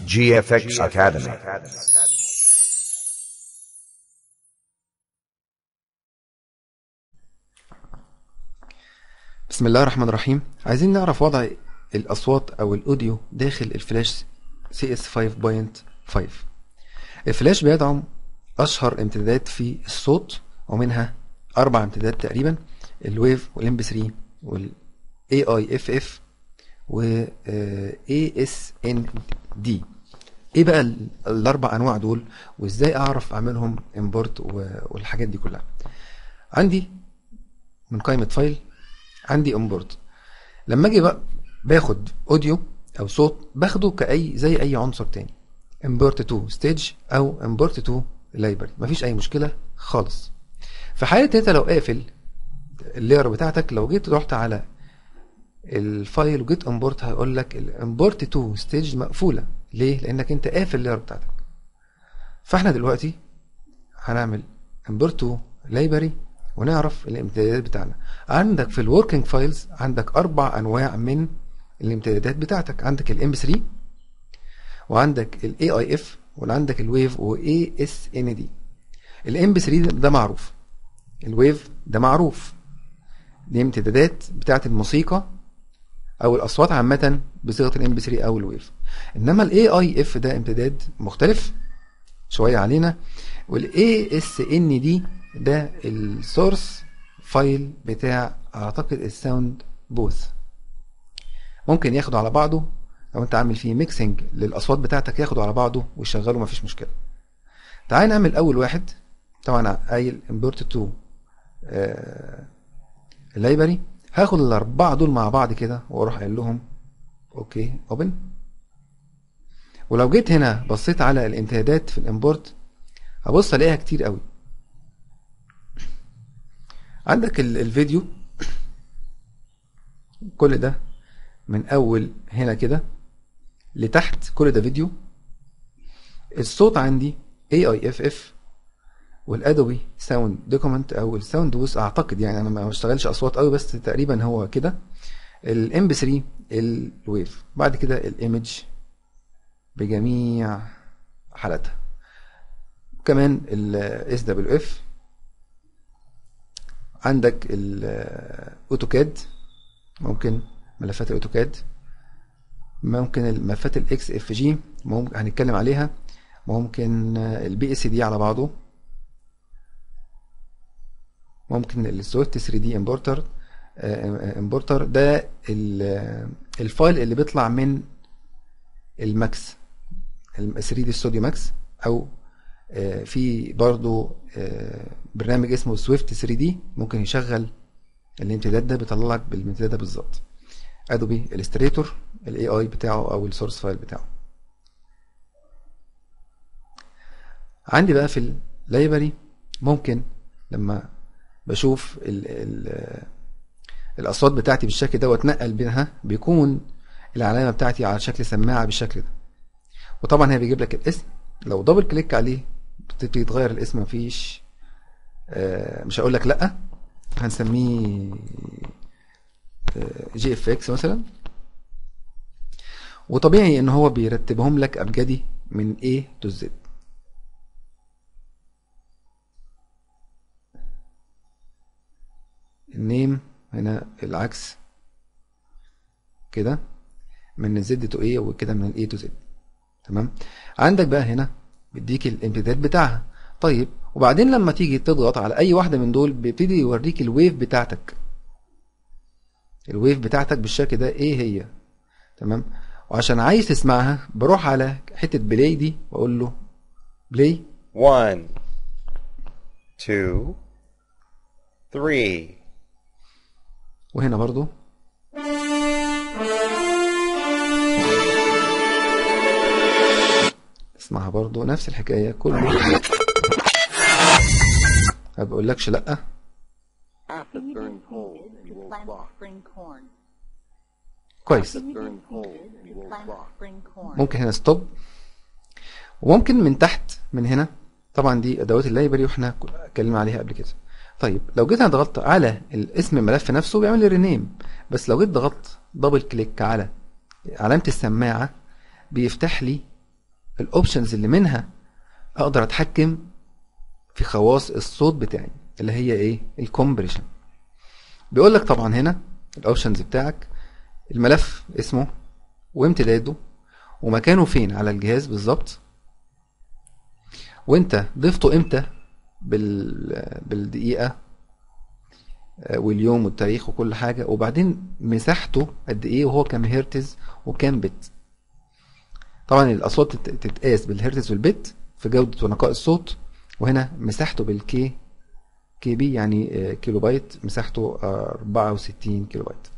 GFX Academy. بسم الله الرحمن الرحيم عايزين نعرف وضع الأصوات أو الأوديو داخل الفلاش CS5.5 الفلاش بيدعم أشهر امتدادات في الصوت ومنها أربع امتدادات تقريبا الويف والام 3 وال AIFF و ASND ايه بقى ال- الاربع انواع دول وازاي اعرف اعملهم امبورت والحاجات دي كلها عندي من قائمة فايل عندي امبورت لما اجي بقى باخد اوديو او صوت باخده كاي زي اي عنصر تاني امبورت تو ستيج او امبورت تو لايبرري مفيش اي مشكله خالص في حاله انت لو قافل اللاير بتاعتك لو جيت رحت على الفايل وجيت امبورت هيقول لك الامبورت تو ستيج مقفوله ليه لانك انت قافل اللاير بتاعتك فاحنا دلوقتي هنعمل امبورت تو لايبرري ونعرف الامتدادات بتاعنا عندك في الوركينج فايلز عندك اربع انواع من الامتدادات بتاعتك عندك الام 3 وعندك الاي اي اف وعندك الويف واي اس ان دي الام 3 ده معروف الويف ده معروف دي امتدادات بتاعت الموسيقى او الاصوات عامه بصيغه الام 3 او الويف انما الاي اي اف ده امتداد مختلف شويه علينا والاي اس ان دي ده السورس فايل بتاع اعتقد الساوند بوث ممكن ياخده على بعضه لو انت عامل فيه ميكسنج للاصوات بتاعتك ياخده على بعضه ويشغله مفيش مشكله تعال نعمل اول واحد طبعا قايل امبورت تو اللايبرري هاخد الاربعه دول مع بعض كده واروح قايل لهم اوكي اوبن ولو جيت هنا بصيت على الامتدادات في الامبورت هبص الاقيها كتير قوي عندك ال- الفيديو كل ده من اول هنا كده لتحت كل ده فيديو الصوت عندي AIFF والادوبي ساوند دوكيمنت او الساوند بوث اعتقد يعني انا ما بشتغلش اصوات قوي بس تقريبا هو كده الام بي 3 الويف بعد كده الايمج بجميع حالاتها كمان الاس دبليو اف عندك الاوتوكاد ممكن ملفات الاوتوكاد ممكن الملفات الاكس اف جي ممكن هنتكلم عليها ممكن البي اس دي على بعضه ممكن السويفت 3 دي امبورتر امبورتر ده ال- الفايل اللي بيطلع من الماكس 3 دي ستوديو ماكس او آه، في برضو آه، برنامج اسمه سويفت 3 دي ممكن يشغل الامتداد ده بيطلع لك بالامتداد ده بالظبط ادوبي الستريتور الاي اي بتاعه او السورس فايل بتاعه عندي بقى في اللايبرري ممكن لما بشوف ال ال الاصوات بتاعتي بالشكل ده واتنقل بينها بيكون العلامه بتاعتي على شكل سماعه بالشكل ده وطبعا هي بيجيب لك الاسم لو دبل كليك عليه بتبتدي تغير الاسم مفيش آه، مش هقول لك لا هنسميه جي اف اكس مثلا وطبيعي ان هو بيرتبهم لك ابجدي من A to Z النيم هنا العكس كده من Z to A وكده من A to Z تمام عندك بقى هنا بيديك الامتداد بتاعها طيب وبعدين لما تيجي تضغط على اي واحده من دول بيبتدي يوريك الويف بتاعتك الويف بتاعتك بالشكل ده ايه هي تمام وعشان عايز تسمعها بروح على حته بلاي دي واقول له بلاي One, two, three. وهنا برضو اسمعها برضو نفس الحكايه كله ما بقولكش لا After burn coal, you will plant rot. spring corn. كويس Burn coal, you will Plant rot. spring corn. ممكن هنا ستوب وممكن من تحت من هنا طبعا دي ادوات اللايبرري واحنا اتكلمنا عليها قبل كده طيب لو جيت انا ضغطت على الاسم الملف نفسه بيعمل لي رينيم بس لو جيت ضغطت دبل كليك على علامة السماعة بيفتح لي الاوبشنز اللي منها اقدر اتحكم في خواص الصوت بتاعي اللي هي ايه الكومبريشن بيقول لك طبعا هنا الاوبشنز بتاعك الملف اسمه وامتداده ومكانه فين على الجهاز بالظبط وانت ضفته امتى بال... بالدقيقة آه، واليوم والتاريخ وكل حاجة وبعدين مساحته قد ايه وهو كام هرتز وكام بت طبعا الاصوات تت- تتقاس بالهرتز والبت في جودة ونقاء الصوت وهنا مساحته بالكي كي بي يعني آه، كيلو بايت مساحته آه، 64 كيلو بايت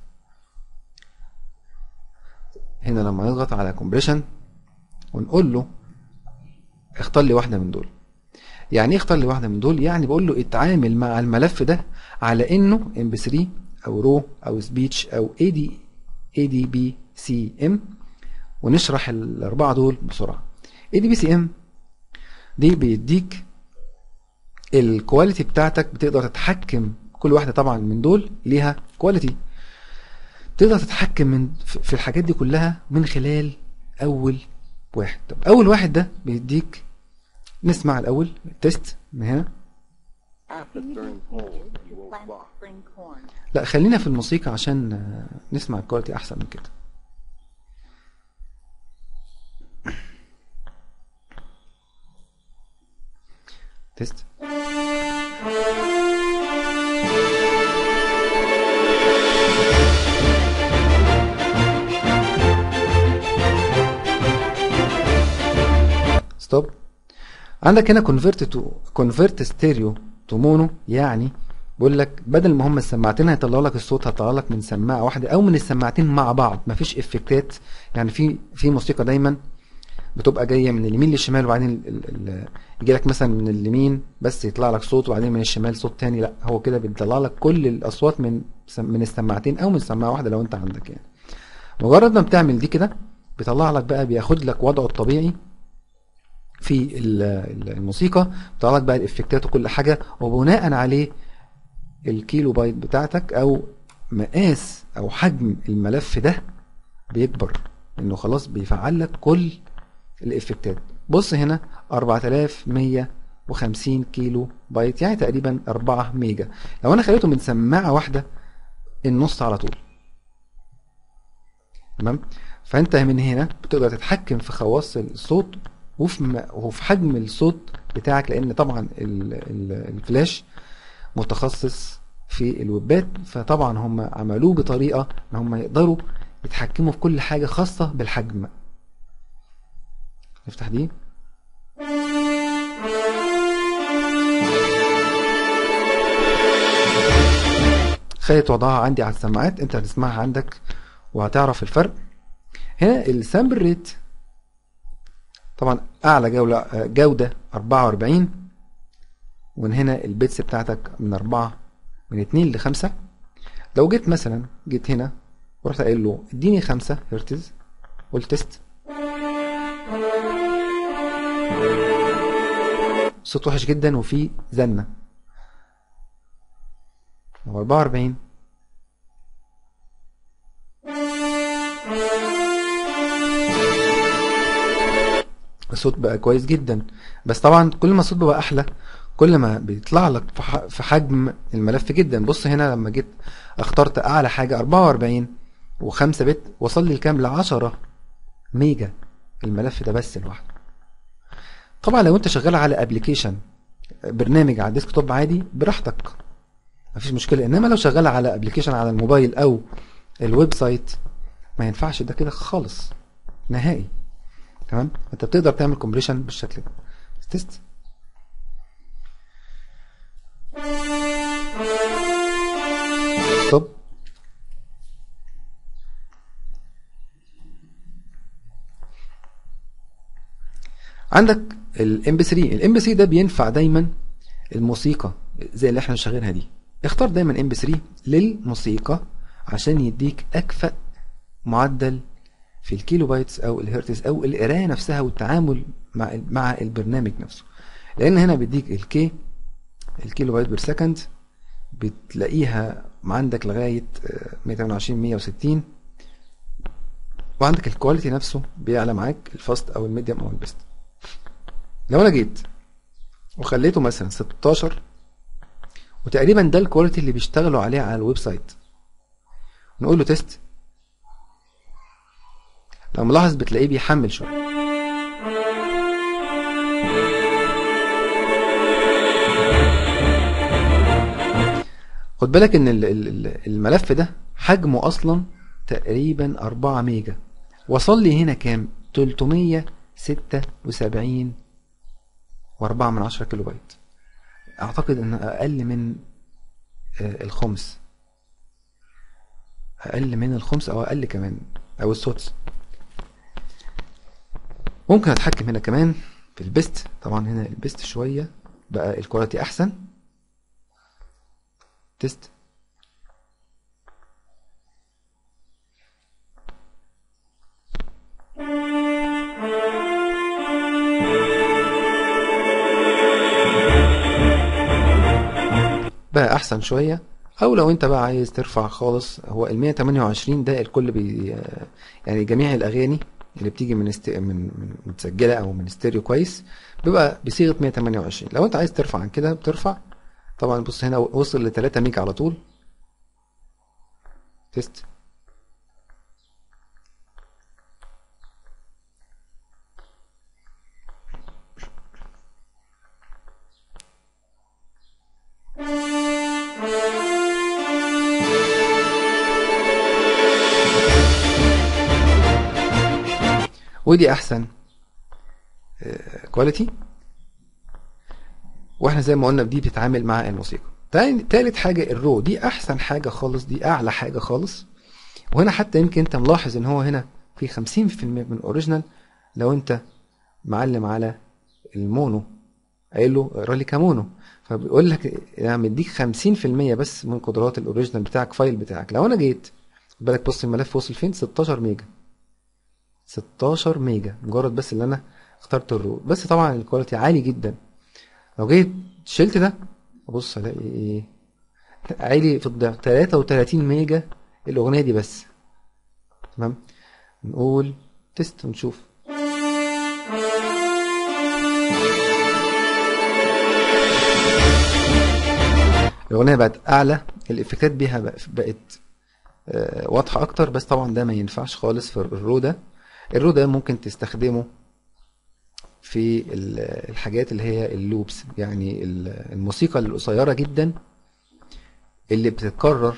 هنا لما نضغط على كومبريشن ونقول له اختار لي واحدة من دول يعني ايه اختار لي واحدة من دول يعني بقول له اتعامل مع الملف ده على انه ام بي 3 او رو او سبيتش او اي دي اي دي بي سي ام ونشرح الاربعة دول بسرعة اي دي بي سي ام دي بيديك الكواليتي بتاعتك بتقدر تتحكم كل واحدة طبعا من دول ليها كواليتي تقدر تتحكم من في الحاجات دي كلها من خلال اول واحد طب اول واحد ده بيديك نسمع الاول التست من هنا After Seed certain is holes, needed you to will plant flock. spring corn. لا خلينا في الموسيقى عشان آه، نسمع الكواليتي احسن من كده تيست ستوب عندك هنا كونفرت تو كونفرت ستيريو تو مونو يعني بيقول لك بدل ما هم السماعتين هيطلعوا لك الصوت هيطلع لك من سماعه واحده او من السماعتين مع بعض مفيش افكتات يعني في في موسيقى دايما بتبقى جايه من اليمين للشمال وبعدين يجي لك مثلا من اليمين بس يطلع لك صوت وبعدين من الشمال صوت تاني لا هو كده بيطلع لك كل الاصوات من سم- من السماعتين او من سماعه واحده لو انت عندك يعني مجرد ما بتعمل دي كده بيطلع لك بقى بياخد لك وضعه الطبيعي في ال- ال- الموسيقى بيطلع لك بقى الافكتات وكل حاجه وبناء عليه الكيلو بايت بتاعتك او مقاس او حجم الملف ده بيكبر انه خلاص بيفعل لك كل الافكتات بص هنا 4150 كيلو بايت يعني تقريبا 4 ميجا لو انا خليته من سماعه واحده النص على طول تمام فانت من هنا بتقدر تتحكم في خواص الصوت وفي م- وفي حجم الصوت بتاعك لان طبعا ال- ال- الفلاش متخصص في الويبات فطبعا هم عملوه بطريقه ان هم يقدروا يتحكموا في كل حاجه خاصه بالحجم نفتح دي خدت وضعها عندي على السماعات انت هتسمعها عندك وهتعرف الفرق هنا السامبل ريت طبعا اعلى جولة جودة 44 ومن هنا البيتس بتاعتك من 4 من 2 ل 5 لو جيت مثلا جيت هنا ورحت قايل له اديني 5 هرتز قلت تيست صوت وحش جدا وفيه زنة هو 44 الصوت بقى كويس جدا بس طبعا كل ما الصوت بقى احلى كل ما بيطلع لك في ح- في حجم الملف جدا بص هنا لما جيت اخترت اعلى حاجه 44 و5 بت وصل لي الكام ل 10 ميجا الملف ده بس لوحده طبعا لو انت شغال على ابلكيشن برنامج على الديسكتوب عادي براحتك مفيش مشكله انما لو شغال على ابلكيشن على الموبايل او الويب سايت ما ينفعش ده كده خالص نهائي تمام انت بتقدر تعمل كومبريشن بالشكل ده تيست ستوب عندك الام بي 3 الام بي 3 ده بينفع دايما الموسيقى زي اللي احنا شغالينها دي اختار دايما ام بي 3 للموسيقى عشان يديك اكفأ معدل في الكيلو بايتس او الهرتز او القرايه نفسها والتعامل مع مع البرنامج نفسه لان هنا بيديك الكي الكيلو بايت بير سكند بتلاقيها عندك لغايه آه، 128 160 وعندك الكواليتي نفسه بيعلى معاك الفاست او الميديوم او البيست لو انا جيت وخليته مثلا 16 وتقريبا ده الكواليتي اللي بيشتغلوا عليه على الويب سايت نقول له تيست لو ملاحظ بتلاقيه بيحمل شويه خد بالك ان ال- ال- ال- الملف ده حجمه اصلا تقريبا 4 ميجا وصل لي هنا كام 376 و4 من 10 كيلو بايت اعتقد ان اقل من آه، الخمس اقل من الخمس او اقل كمان او السدس ممكن اتحكم هنا كمان في البيست طبعا هنا البيست شويه بقى الكواليتي احسن تيست بقى احسن شويه او لو انت بقى عايز ترفع خالص هو ال 128 ده الكل بي يعني جميع الاغاني اللي بتيجي من است... من من متسجله او من ستيريو كويس بيبقى بصيغه 128 لو انت عايز ترفع عن كده بترفع طبعا بص هنا وصل ل 3 ميجا على طول تيست ودي احسن كواليتي واحنا زي ما قلنا دي بتتعامل مع الموسيقى تاني- تالت حاجة الرو دي احسن حاجة خالص دي اعلى حاجة خالص وهنا حتى يمكن انت ملاحظ ان هو هنا في 50% من الاوريجينال لو انت معلم على المونو قايل له اقرا لي كمونو فبيقول لك انا مديك 50% بس من قدرات الاوريجينال بتاعك فايل بتاعك لو انا جيت خد بالك بص الملف وصل فين 16 ميجا 16 ميجا مجرد بس اللي انا اخترت الرو بس طبعا الكواليتي عالي جدا لو جيت شلت ده ابص الاقي ايه عالي في الضعف 33 ميجا الاغنيه دي بس تمام نقول تيست ونشوف الاغنيه بقت اعلى الافكتات بيها بق- بقت آه، واضحه اكتر بس طبعا ده ما ينفعش خالص في الرو ده الرو ده ممكن تستخدمه في ال- الحاجات اللي هي اللوبس يعني ال- الموسيقى القصيره جدا اللي بتتكرر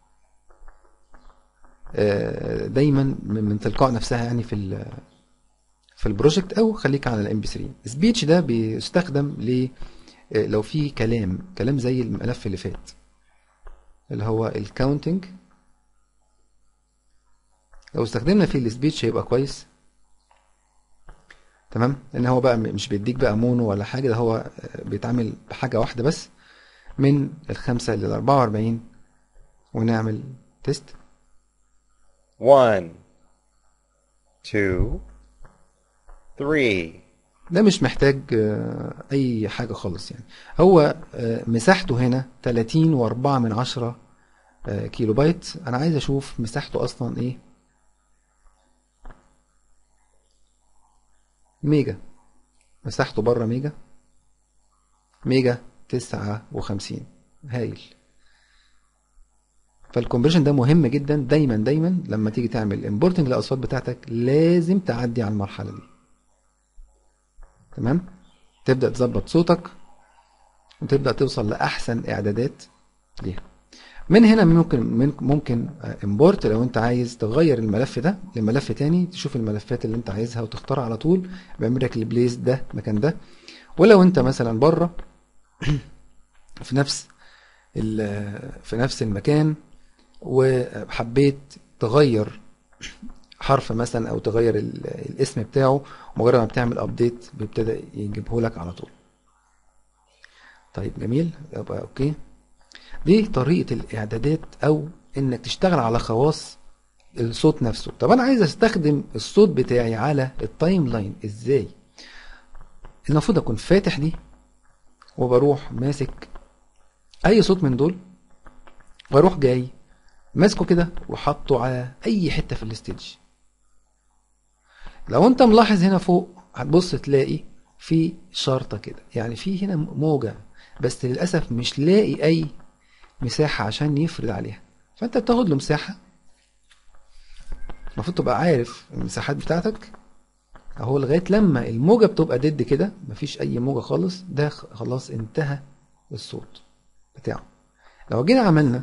آه، دايما من من تلقاء نفسها يعني في ال- في البروجكت او خليك على الام بي 3 سبيتش ده بيستخدم ل آه، لو في كلام كلام زي الملف اللي فات اللي هو الكاونتنج لو استخدمنا فيه السبيتش هيبقى كويس تمام لان هو بقى م- مش بيديك بقى مونو ولا حاجه ده هو آه، بيتعامل بحاجه واحده بس من الخمسة لل 44 ونعمل تيست One, two, three. ده مش محتاج آه، اي حاجة خالص يعني هو آه، مساحته هنا 30 واربعة من عشرة آه، كيلو بايت انا عايز اشوف مساحته اصلا ايه ميجا مساحته بره ميجا ميجا تسعة وخمسين هايل فالكونفرجن ده مهم جدا دايما دايما لما تيجي تعمل امبورتنج للاصوات بتاعتك لازم تعدي على المرحلة دي تمام تبدأ تظبط صوتك وتبدأ توصل لأحسن إعدادات ليها من هنا ممكن من- ممكن امبورت لو انت عايز تغير الملف ده لملف تاني تشوف الملفات اللي انت عايزها وتختار على طول بيعمل لك البليس ده مكان ده ولو انت مثلا بره في نفس ال- في نفس المكان وحبيت تغير حرف مثلا او تغير ال- الاسم بتاعه مجرد ما بتعمل ابديت بيبتدى يجيبه لك على طول طيب جميل يبقى اوكي دي طريقة الاعدادات او انك تشتغل على خواص الصوت نفسه طب انا عايز استخدم الصوت بتاعي على التايم لاين ازاي المفروض اكون فاتح دي وبروح ماسك اي صوت من دول واروح جاي ماسكه كده وحطه على اي حتة في الاستيج لو انت ملاحظ هنا فوق هتبص تلاقي في شرطة كده يعني في هنا موجة بس للأسف مش لاقي أي مساحة عشان يفرد عليها فأنت بتاخد له مساحة المفروض تبقى عارف المساحات بتاعتك اهو لغاية لما الموجة بتبقى ديد كده مفيش أي موجة خالص ده خ- خلاص انتهى الصوت بتاعه لو جينا عملنا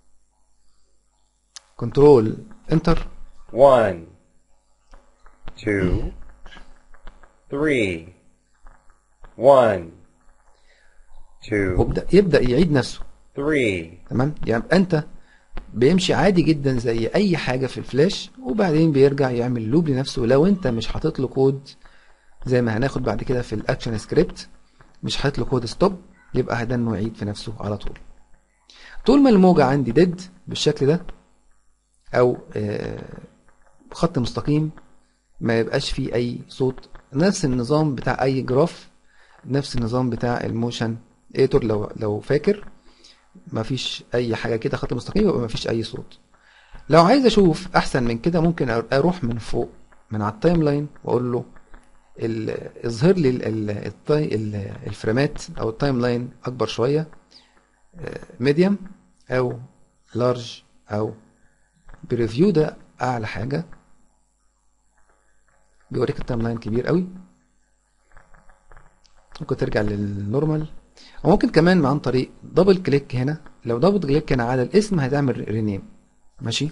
كنترول انتر One, two, three. One, two, ويبدأ يبدأ يعيد نفسه three. تمام يعني انت بيمشي عادي جدا زي اي حاجه في الفلاش وبعدين بيرجع يعمل لوب لنفسه لو انت مش حاطط له كود زي ما هناخد بعد كده في الاكشن سكريبت مش حاطط له كود ستوب يبقى ده انه يعيد في نفسه على طول طول ما الموجه عندي ديد بالشكل ده او آه، خط مستقيم ما يبقاش فيه اي صوت نفس النظام بتاع اي جراف نفس النظام بتاع الموشن ايتور لو لو فاكر مفيش اي حاجه كده خط مستقيم يبقى مفيش اي صوت لو عايز اشوف احسن من كده ممكن أر- اروح من فوق من على التايم لاين واقول له ال- اظهر لي ال- ال- التاي- ال- الفريمات او التايم لاين اكبر شويه ميديوم او لارج او بريفيو ده اعلى حاجه بيوريك التايم لاين كبير قوي ممكن ترجع للنورمال وممكن كمان عن طريق دبل كليك هنا لو دبل كليك هنا على الاسم هتعمل رينيم ماشي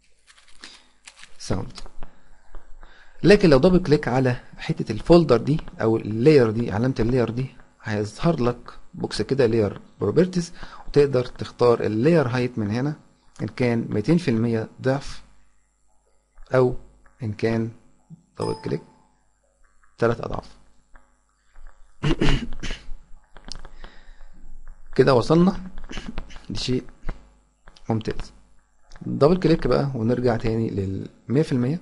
ساوند لكن لو دبل كليك على حتة الفولدر دي او اللاير دي علامة اللاير دي هيظهر لك بوكس كده لاير بروبرتيز وتقدر تختار اللاير هايت من هنا ان كان 200% ضعف او ان كان دبل كليك ثلاث اضعاف كده وصلنا لشيء ممتاز دبل كليك بقى ونرجع تاني لل 100%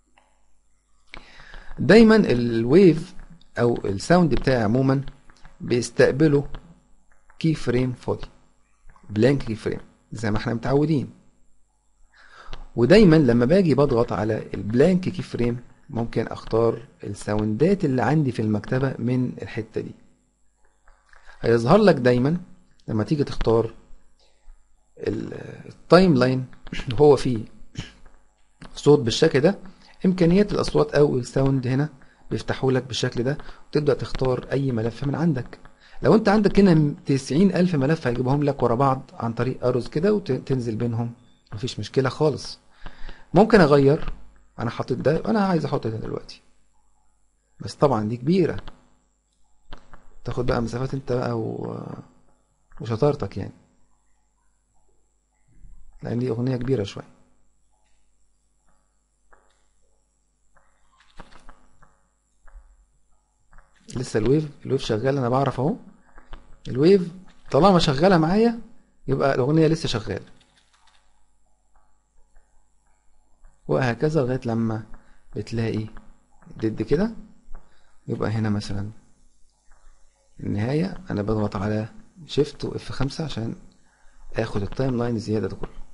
دايما الويف او الساوند بتاعي عموما بيستقبله كي فريم فاضي بلانك كي فريم زي ما احنا متعودين ودايما لما باجي بضغط على البلانك كي فريم ممكن اختار الساوندات اللي عندي في المكتبة من الحتة دي هيظهر لك دايما لما تيجي تختار ال- التايم لاين وهو فيه صوت بالشكل ده امكانيات الاصوات او الساوند هنا بيفتحوا لك بالشكل ده وتبدا تختار اي ملف من عندك لو انت عندك هنا تسعين الف ملف هيجيبهم لك ورا بعض عن طريق اروز كده وتنزل بينهم مفيش مشكله خالص ممكن اغير انا حاطط ده انا عايز احط ده دلوقتي بس طبعا دي كبيره تاخد بقى مسافات انت بقى و... وشطارتك يعني لان دي اغنيه كبيره شويه لسه الويف الويف شغال انا بعرف اهو الويف طالما شغاله معايا يبقى الاغنيه لسه شغاله وهكذا لغايه لما بتلاقي ضد كده يبقى هنا مثلا النهايه انا بضغط على شيفت واف 5 عشان اخد التايم لاين الزياده ده كله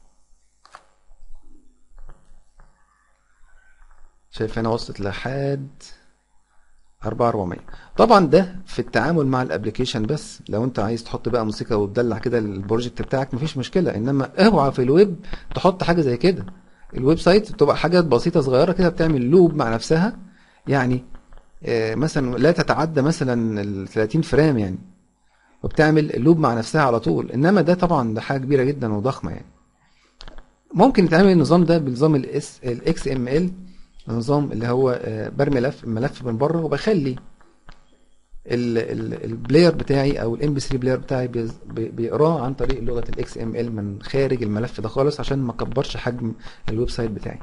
شايف هنا وصلت لحد 4400 طبعا ده في التعامل مع الابلكيشن بس لو انت عايز تحط بقى موسيقى وتدلع كده البروجكت بتاعك مفيش مشكله انما اوعى في الويب تحط حاجه زي كده الويب سايت بتبقى حاجات بسيطه صغيره كده بتعمل لوب مع نفسها يعني آه، مثلا لا تتعدى مثلا ال 30 فريم يعني وبتعمل لوب مع نفسها على طول انما ده طبعا ده حاجه كبيره جدا وضخمه يعني ممكن يتعمل النظام ده بنظام الاس الاكس ام ال النظام اللي هو آه، برمي ملف الملف من بره وبخلي ال- ال- البلاير بتاعي او الام بي 3 بلاير بتاعي بيز- بي- بيقراه عن طريق لغه الاكس ام ال من خارج الملف ده خالص عشان ما اكبرش حجم الويب سايت بتاعي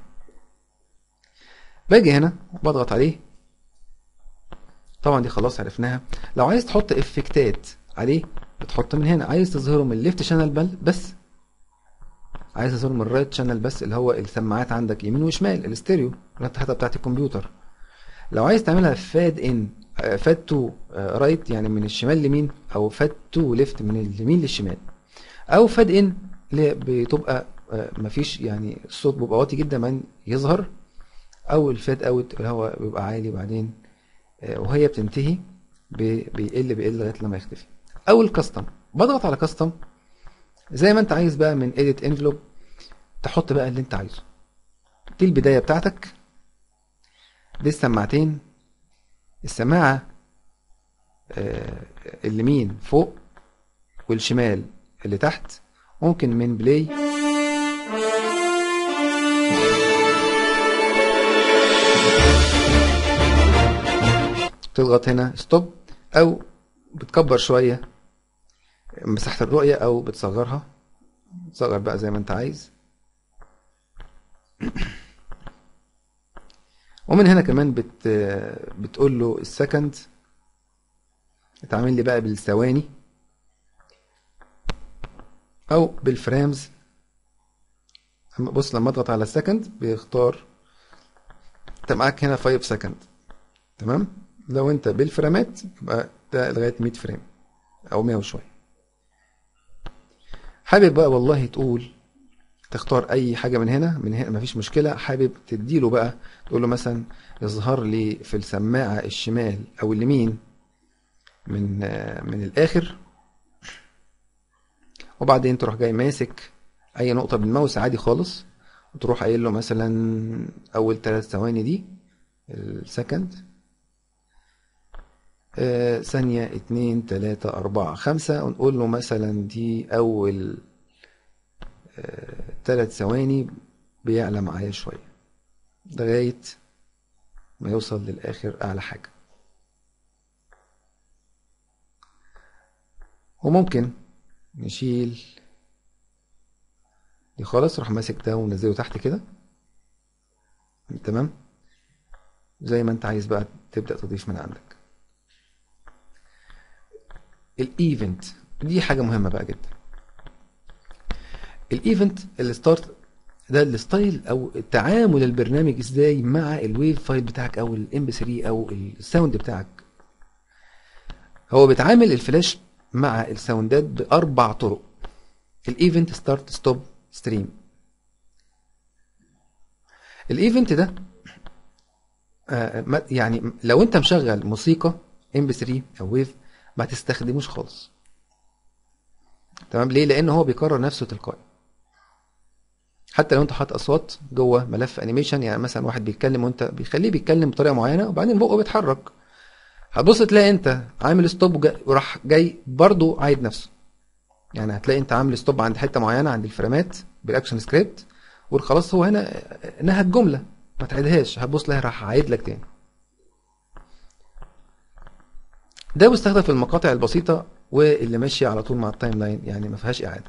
باجي هنا بضغط عليه طبعا دي خلاص عرفناها لو عايز تحط افكتات عليه بتحط من هنا عايز تظهره من الليفت شانل بس عايز تظهره من الرايت شانل بس اللي هو السماعات عندك يمين وشمال الاستيريو اللي انت حاططها بتاعت الكمبيوتر لو عايز تعملها فاد ان فاد تو رايت يعني من الشمال لمين او فاد تو ليفت من اليمين للشمال او فاد ان اللي بتبقى آه، مفيش يعني الصوت بيبقى واطي جدا من يظهر او الفاد اوت اللي هو بيبقى عالي بعدين آه، وهي بتنتهي بي- بيقل بيقل لغايه لما يختفي او الكاستم بضغط على كاستم زي ما انت عايز بقى من edit envelope تحط بقى اللي انت عايزه دي البدايه بتاعتك دي السماعتين السماعه آه، اليمين فوق والشمال اللي تحت ممكن من بلاي تضغط هنا ستوب او بتكبر شوية مساحة الرؤية او بتصغرها تصغر بقى زي ما انت عايز ومن هنا كمان بت بتقول له السكند اتعامل لي بقى بالثواني او بالفريمز أما بص لما اضغط على السكند بيختار انت معاك هنا 5 سكند تمام لو انت بالفريمات يبقى ده لغايه 100 فريم او 100 وشويه حابب بقى والله تقول تختار اي حاجه من هنا من هنا مفيش مشكله حابب تديله بقى تقول له مثلا يظهر لي في السماعه الشمال او اليمين من آه، من الاخر وبعدين تروح جاي ماسك اي نقطه بالماوس عادي خالص وتروح قايل له مثلا اول ثلاث ثواني دي السكند آه، ثانية اتنين تلاتة أربعة خمسة ونقول له مثلا دي أول آه، تلات ثواني بيعلى معايا شوية لغاية ما يوصل للآخر أعلى حاجة وممكن نشيل دي خالص روح ماسك ده ونزله تحت كده تمام زي ما انت عايز بقى تبدأ تضيف من عندك الايفنت دي حاجة مهمة بقى جدا الايفنت الستارت ده الستايل او تعامل البرنامج ازاي مع الويف فايل بتاعك او الام بي 3 او الساوند بتاعك هو بيتعامل الفلاش مع الساوندات باربع طرق الايفنت ستارت ستوب ستريم الايفنت ده آه، ما- يعني لو انت مشغل موسيقى ام بي 3 او ويف ما تستخدموش خالص تمام ليه لان هو بيكرر نفسه تلقائي حتى لو انت حاطط اصوات جوه ملف انيميشن يعني مثلا واحد بيتكلم وانت بيخليه بيتكلم بطريقه معينه وبعدين بقه بيتحرك هتبص تلاقي انت عامل ستوب وجا- وراح جاي برضو عايد نفسه يعني هتلاقي انت عامل ستوب عند حته معينه عند الفريمات بالاكشن سكريبت وخلاص هو هنا نهى الجمله ما تعيدهاش هتبص تلاقي راح عايد لك تاني ده بيستخدم في المقاطع البسيطه واللي ماشيه على طول مع التايم لاين يعني ما فيهاش اعاده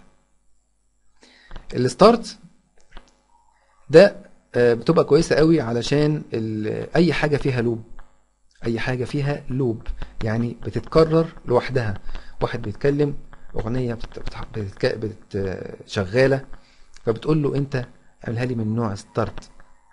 الستارت ده آه، بتبقى كويسه قوي علشان ال- اي حاجه فيها لوب اي حاجه فيها لوب يعني بتتكرر لوحدها واحد بيتكلم اغنيه بت... بت... بتك... بت... شغاله فبتقول له انت اعملها لي من نوع ستارت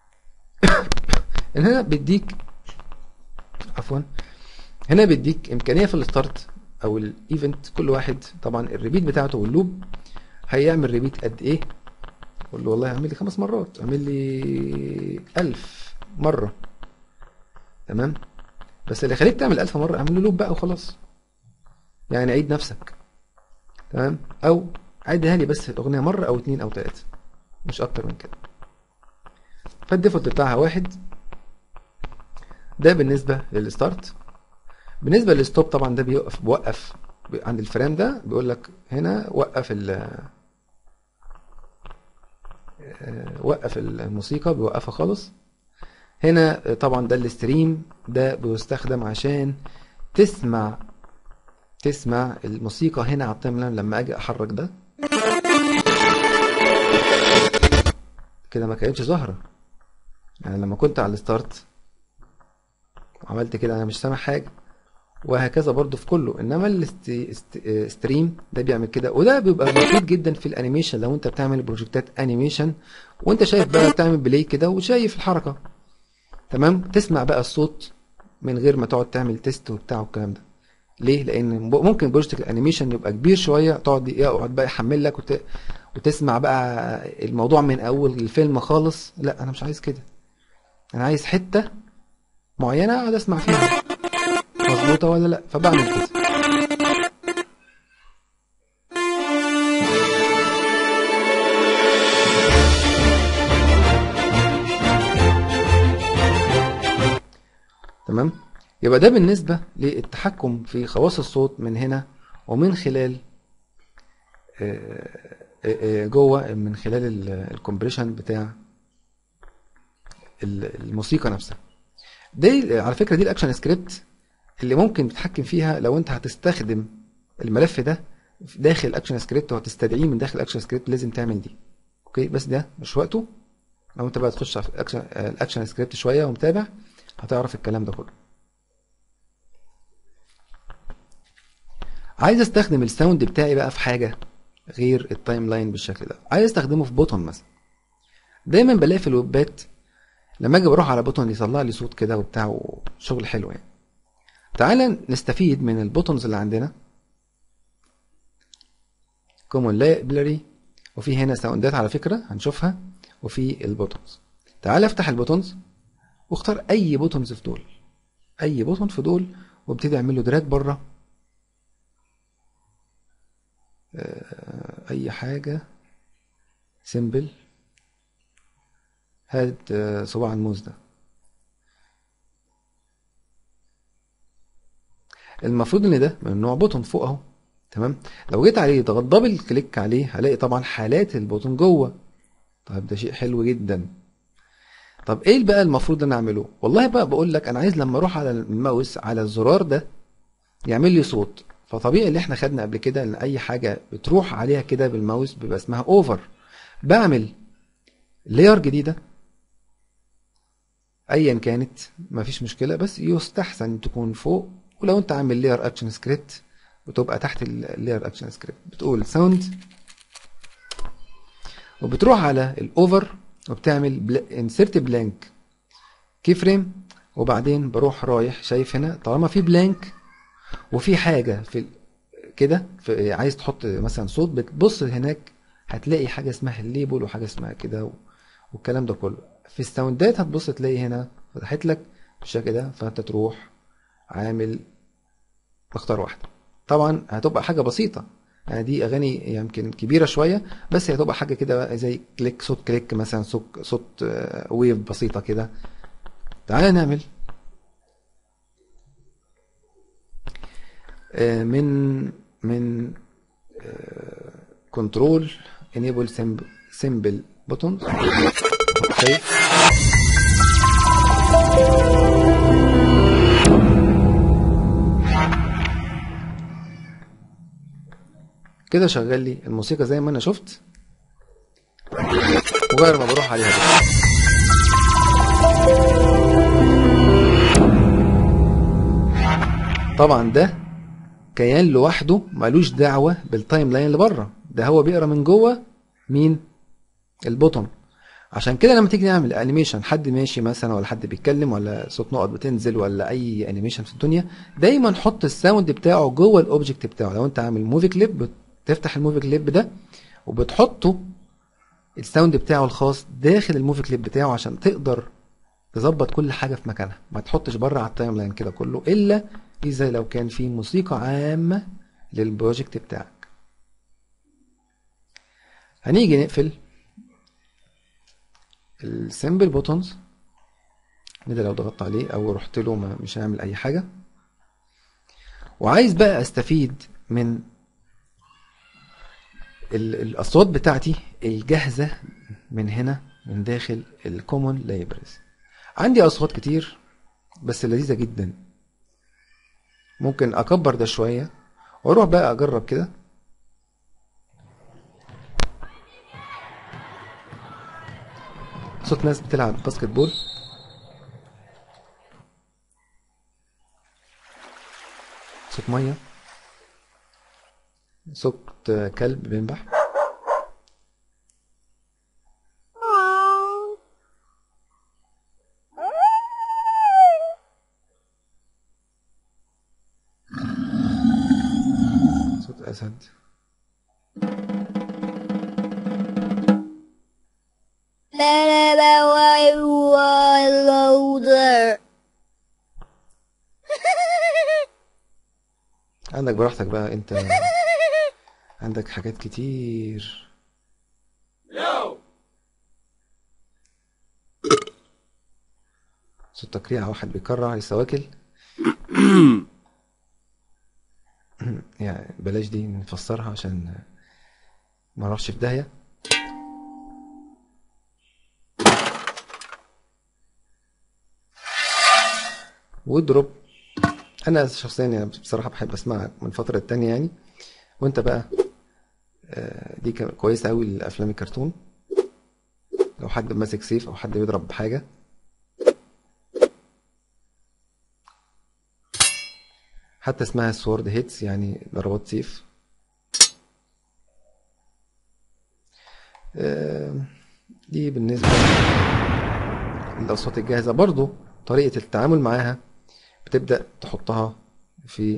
هنا بيديك عفوا هنا بيديك امكانيه في الستارت او الايفنت كل واحد طبعا الريبيت بتاعته واللوب هيعمل ريبيت قد ايه قول له والله اعمل لي خمس مرات اعمل لي ألف مرة تمام بس اللي يخليك تعمل ألف مرة اعمل له لوب بقى وخلاص يعني عيد نفسك تمام أو عيدها لي بس الأغنية مرة أو اتنين أو تلاتة مش أكتر من كده فالديفولت بتاعها واحد ده بالنسبة للستارت بالنسبة للستوب طبعا ده بيوقف بوقف عند الفريم ده بيقول لك هنا وقف ال وقف الموسيقى بيوقفها خالص هنا طبعا ده الاستريم ده بيستخدم عشان تسمع تسمع الموسيقى هنا على التايم لاين لما اجي احرك ده كده ما كانتش ظاهره يعني لما كنت على الستارت وعملت كده انا مش سامع حاجه وهكذا برضو في كله انما الستريم ده بيعمل كده وده بيبقى مفيد جدا في الانيميشن لو انت بتعمل بروجكتات انيميشن وانت شايف بقى بتعمل بلاي كده وشايف الحركه تمام تسمع بقى الصوت من غير ما تقعد تعمل تيست وبتاع والكلام ده ليه لان ممكن بروجكت الانيميشن يبقى كبير شويه تقعد يقعد بقى يحمل لك وت... وتسمع بقى الموضوع من اول الفيلم خالص لا انا مش عايز كده انا عايز حته معينه اقعد اسمع فيها مظبوطه ولا لا فبعمل كده تمام يبقى ده بالنسبة للتحكم في خواص الصوت من هنا ومن خلال آه، آه، آه، جوه من خلال الكومبريشن بتاع ال- الموسيقى نفسها دي على فكرة دي الاكشن سكريبت اللي ممكن تتحكم فيها لو انت هتستخدم الملف ده داخل الاكشن سكريبت وهتستدعيه من داخل الاكشن سكريبت لازم تعمل دي اوكي بس ده مش وقته لو انت بقى تخش على الاكشن الاكشن سكريبت شويه ومتابع هتعرف الكلام ده كله عايز استخدم الساوند بتاعي بقى في حاجه غير التايم لاين بالشكل ده عايز استخدمه في بوتون مثلا دايما بلاقي في الويبات لما اجي بروح على بوتون يطلع لي صوت كده وبتاع شغل حلو يعني تعالى نستفيد من البوتونز اللي عندنا كومون لايبراري وفي هنا ساوندات على فكره هنشوفها وفي البوتونز تعالى افتح البوتونز واختار اي بوتونز في دول اي بوتون في دول وابتدي اعمل له دراج بره آه، اي حاجه سيمبل هات آه، صباع الموز ده المفروض ان ده من نوع بوتون فوق اهو تمام لو جيت عليه ضغط دبل كليك عليه هلاقي طبعا حالات البوتون جوه طيب ده شيء حلو جدا طب ايه بقى المفروض انا اعمله والله بقى بقول لك انا عايز لما اروح على الماوس على الزرار ده يعمل لي صوت فطبيعي اللي احنا خدنا قبل كده ان اي حاجه بتروح عليها كده بالماوس بيبقى اسمها اوفر بعمل لاير جديده ايا كانت مفيش مشكله بس يستحسن تكون فوق ولو انت عامل لاير اكشن سكريبت بتبقى تحت اللاير اكشن سكريبت بتقول ساوند وبتروح على الاوفر وبتعمل بلا... انسرت بلانك كي فريم وبعدين بروح رايح شايف هنا طالما في بلانك وفي حاجه في ال- كده في- عايز تحط مثلا صوت بتبص هناك هتلاقي حاجه اسمها الليبل وحاجه اسمها كده و... والكلام ده كله في الساوندات هتبص تلاقي هنا فتحت لك بالشكل ده فانت تروح عامل مختار واحده طبعا هتبقى حاجه بسيطه يعني دي اغاني يمكن كبيره شويه بس هي هتبقى حاجه كده بقى زي كليك صوت كليك مثلا صوت صوت آه، ويف بسيطه كده تعالى نعمل آه، من من كنترول انيبل سيمبل بوتون شايف كده شغال لي الموسيقى زي ما انا شفت مجرد ما بروح عليها بس. طبعا ده كيان لوحده ملوش دعوة بالتايم لاين اللي بره ده هو بيقرا من جوه مين البوتون عشان كده لما تيجي نعمل انيميشن حد ماشي مثلا ولا حد بيتكلم ولا صوت نقط بتنزل ولا اي انيميشن في الدنيا دايما حط الساوند بتاعه جوه الاوبجكت بتاعه لو انت عامل موفي كليب بتفتح الموفي كليب ده وبتحطه الساوند بتاعه الخاص داخل الموفي كليب بتاعه عشان تقدر تظبط كل حاجه في مكانها ما تحطش بره على التايم لاين كده كله الا اذا لو كان في موسيقى عامه للبروجكت بتاعك هنيجي نقفل السيمبل بوتونز ده لو ضغطت عليه او رحت له ما مش هيعمل اي حاجه وعايز بقى استفيد من ال- الاصوات بتاعتي الجاهزه من هنا من داخل الكومون لايبرز عندي اصوات كتير بس لذيذه جدا ممكن اكبر ده شويه واروح بقى اجرب كده صوت ناس بتلعب باسكت بول صوت ميه صوت كلب بينبح صوت اسد older. عندك براحتك بقى انت عندك حاجات كتير صوت تقريع واحد بيكرع لسه واكل يعني بلاش دي نفسرها عشان ما نروحش في داهية واضرب انا شخصيا يعني بصراحة بحب اسمعها من فترة تانية يعني وانت بقى آه، دي كان- كويسة قوي لافلام الكرتون لو حد ماسك سيف او حد بيضرب بحاجة حتى اسمها سورد هيتس يعني ضربات سيف آه، دي بالنسبة للأصوات الجاهزة برضو طريقة التعامل معاها بتبدأ تحطها في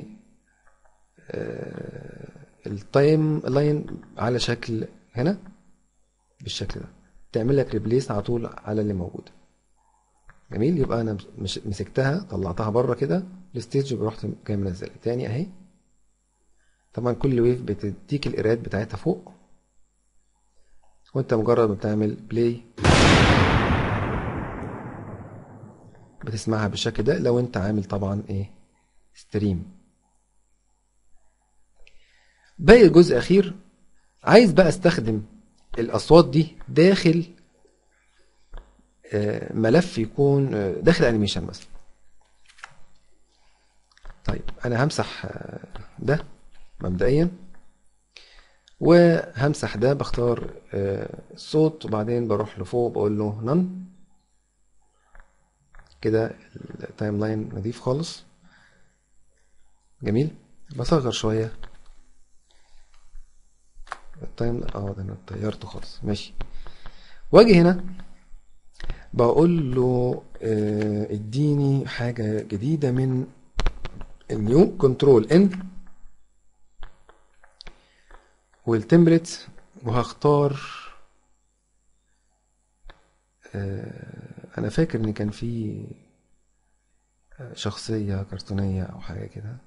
آه، التايم لاين على شكل هنا بالشكل ده تعمل لك ريبليس على طول على اللي موجود جميل يبقى انا مش مسكتها طلعتها بره كده الستيج ورحت جاي منزلها تاني اهي طبعا كل ويف بتديك القراءات بتاعتها فوق وانت مجرد ما بتعمل بلاي بتسمعها بالشكل ده لو انت عامل طبعا ايه ستريم باقي الجزء الاخير عايز بقى استخدم الاصوات دي داخل آه، ملف يكون آه، داخل انيميشن مثلا طيب انا همسح آه، ده مبدئيا وهمسح ده بختار آه، الصوت وبعدين بروح لفوق بقول له نن كده التايم لاين نضيف خالص جميل بصغر شوية التايم اه ده انا طيرته خالص ماشي واجي هنا بقول له آه، اديني حاجة جديدة من النيو كنترول ان والتمبلت وهختار آه، انا فاكر ان كان في آه، شخصية كرتونية او حاجة كده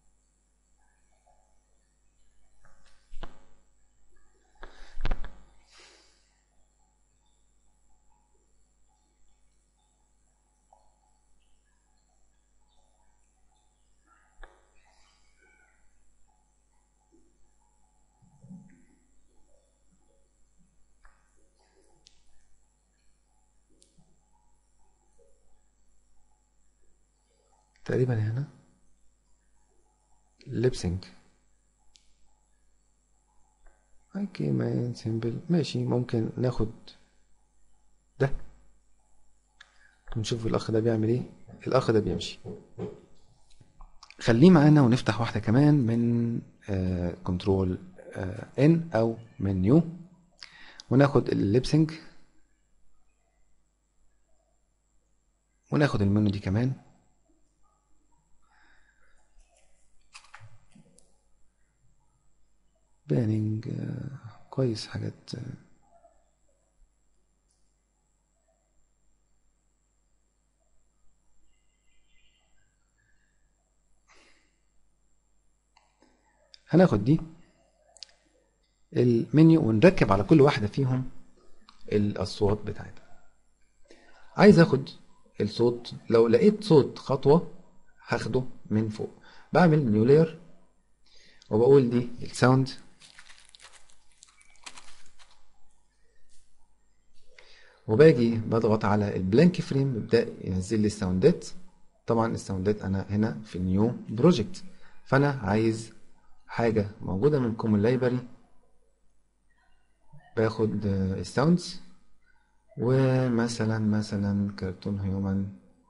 تقريبا هنا ليبسينج اوكي ما سيمبل ماشي ممكن ناخد ده ونشوف الاخ ده بيعمل ايه الاخ ده بيمشي خليه معانا ونفتح واحدة كمان من كنترول ان او من نيو وناخد الليبسينج وناخد المنيو دي كمان بانينج كويس حاجات آه، هناخد دي المنيو ونركب على كل واحدة فيهم الأصوات بتاعتها عايز اخد الصوت لو لقيت صوت خطوة هاخده من فوق بعمل نيو لاير وبقول دي الساوند وباجي بضغط على البلانك فريم بيبدأ ينزل لي الساوندات طبعا الساوندات انا هنا في نيو بروجكت فانا عايز حاجة موجودة من كومن لايبرري باخد آه، الساوندز ومثلا مثلا كرتون هيومن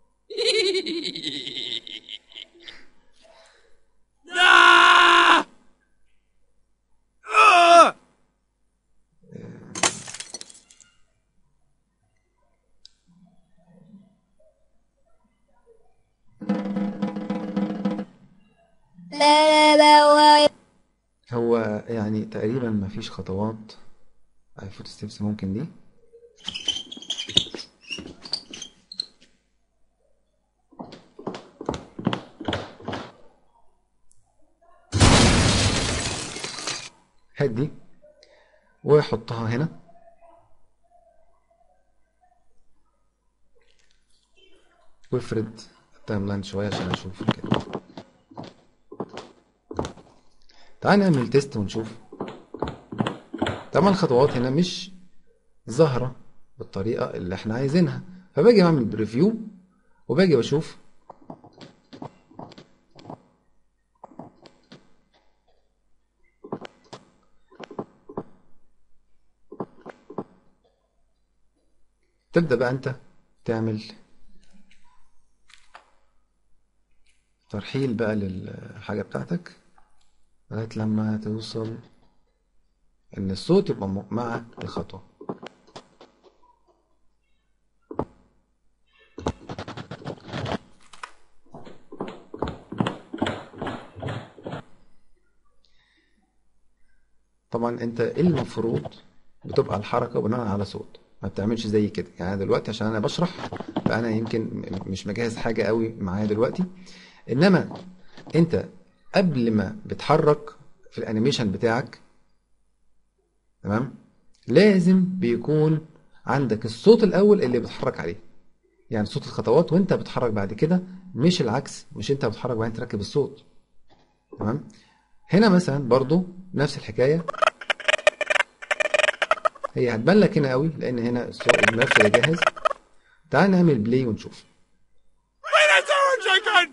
هو يعني تقريبا ما فيش خطوات فوت ستيبس ممكن دي هات دي وحطها هنا وافرد التايم لاين شويه عشان اشوف كده تعال نعمل تيست ونشوف طبعا الخطوات هنا مش ظاهره بالطريقه اللي احنا عايزينها فباجي بعمل بريفيو وباجي بشوف تبدأ بقى انت تعمل ترحيل بقى للحاجة بتاعتك لغاية لما توصل ان الصوت يبقى م- مع الخطوة طبعا انت المفروض بتبقى الحركة بناء على صوت ما بتعملش زي كده يعني أنا دلوقتي عشان انا بشرح فانا يمكن م- مش مجهز حاجة قوي معايا دلوقتي انما انت قبل ما بتحرك في الانيميشن بتاعك تمام لازم بيكون عندك الصوت الاول اللي بتحرك عليه يعني صوت الخطوات وانت بتحرك بعد كده مش العكس مش انت بتحرك بعدين تركب الصوت تمام هنا مثلا برضو نفس الحكاية هي هتبان لك هنا قوي لان هنا الصوت الملف ده جاهز تعال نعمل بلاي ونشوف Minotaur chicken!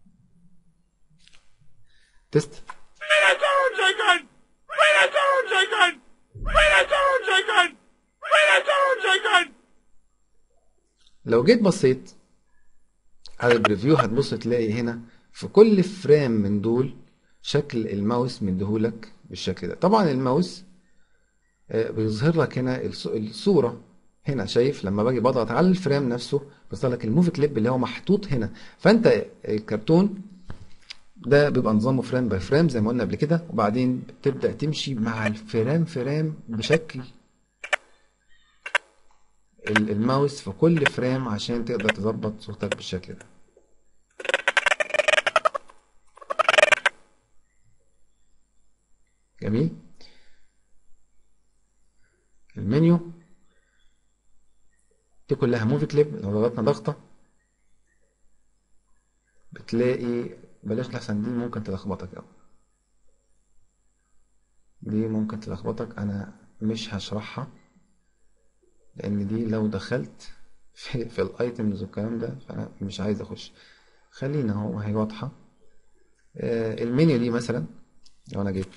تيست Minotaur chicken! Minotaur chicken! Minotaur chicken! Minotaur chicken! لو جيت بصيت على البريفيو هتبص تلاقي هنا في كل فريم من دول شكل الماوس مديهولك بالشكل ده طبعا الماوس آه، بيظهر لك هنا الص- الصورة هنا شايف لما باجي بضغط على الفريم نفسه بيظهر لك الموفي كليب اللي هو محطوط هنا فانت الكرتون ده بيبقى نظامه فريم باي فريم زي ما قلنا قبل كده وبعدين بتبدأ تمشي مع الفريم فريم بشكل ال- الماوس في كل فريم عشان تقدر تظبط صوتك بالشكل ده جميل المنيو دي كلها موفي كليب لو ضغطنا ضغطة بتلاقي بلاش لحسن دي ممكن تلخبطك أوي دي ممكن تلخبطك أنا مش هشرحها لان دي لو دخلت في, في الايتمز والكلام ده فانا مش عايز اخش خلينا اهو هي واضحه آه، المنيو دي مثلا لو انا جيت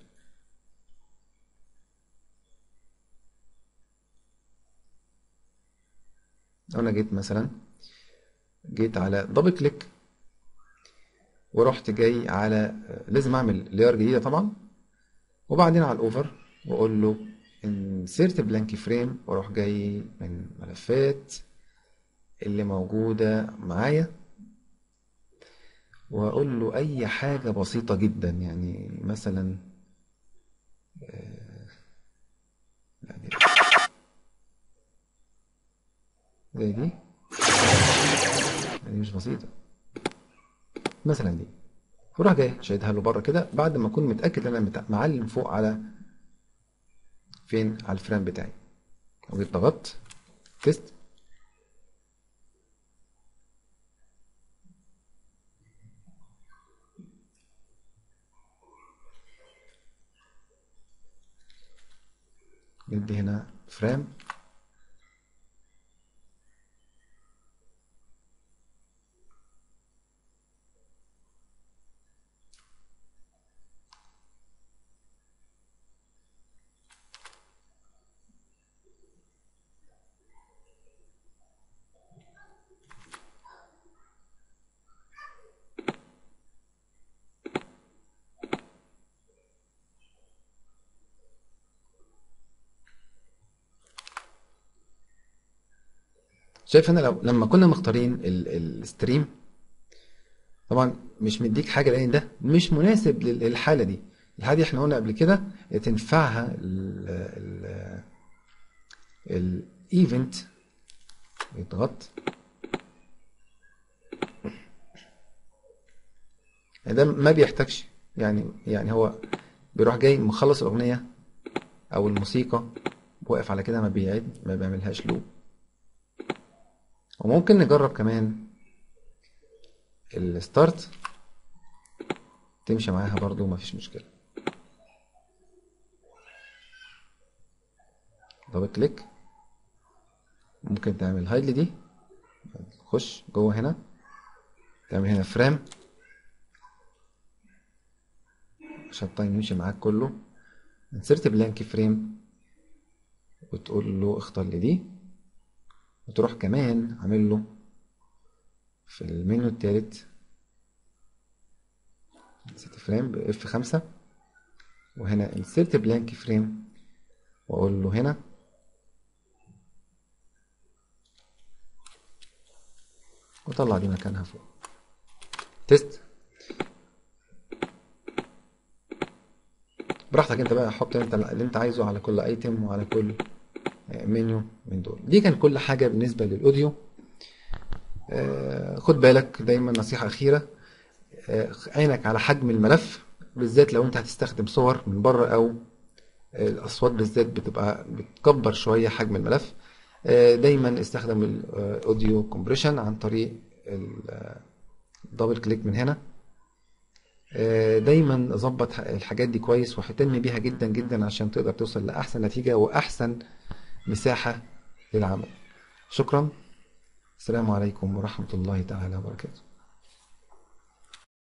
لو انا جيت مثلا جيت على دبل كليك ورحت جاي على آه، لازم اعمل لاير جديده طبعا وبعدين على الاوفر واقول له insert blank frame واروح جاي من ملفات اللي موجودة معايا واقول له اي حاجة بسيطة جدا يعني مثلا آه، لا دي زي دي دي مش بسيطة مثلا دي وراح جاي شايدها له بره كده بعد ما اكون متأكد ان انا متع- معلم فوق على فين على الفريم بتاعي وجيت ضغطت تيست ندي هنا فريم شايف هنا لو لما كنا مختارين ال- الستريم طبعا مش مديك حاجه لان ده مش مناسب لل- للحاله دي الحاله دي احنا قلنا قبل كده تنفعها ال الايفنت يضغط يعني ده ما بيحتاجش يعني يعني هو بيروح جاي مخلص الاغنيه او الموسيقى واقف على كده ما بيعد ما بيعملهاش لوب وممكن نجرب كمان الستارت تمشي معاها برضو مفيش مشكلة دبل كليك ممكن تعمل هايد دي تخش جوه هنا تعمل هنا فريم عشان التايم يمشي معاك كله انسرت بلانك فريم وتقول له اختار لي دي وتروح كمان عامل له في المنيو التالت نسيت فريم ب F5 وهنا insert blank frame واقول له هنا وطلع دي مكانها فوق تيست براحتك انت بقى حط انت اللي انت عايزه على كل ايتم وعلى كل منيو من دول دي كان كل حاجة بالنسبة للاوديو آه، خد بالك دايما نصيحة أخيرة آه، عينك على حجم الملف بالذات لو انت هتستخدم صور من بره او آه، الاصوات بالذات بتبقى بتكبر شويه حجم الملف آه، دايما استخدم الاوديو كومبريشن عن طريق الدبل كليك من هنا آه، دايما ظبط الحاجات دي كويس واهتم بيها جدا جدا عشان تقدر توصل لاحسن نتيجه واحسن مساحه للعمل شكرا السلام عليكم ورحمه الله تعالى وبركاته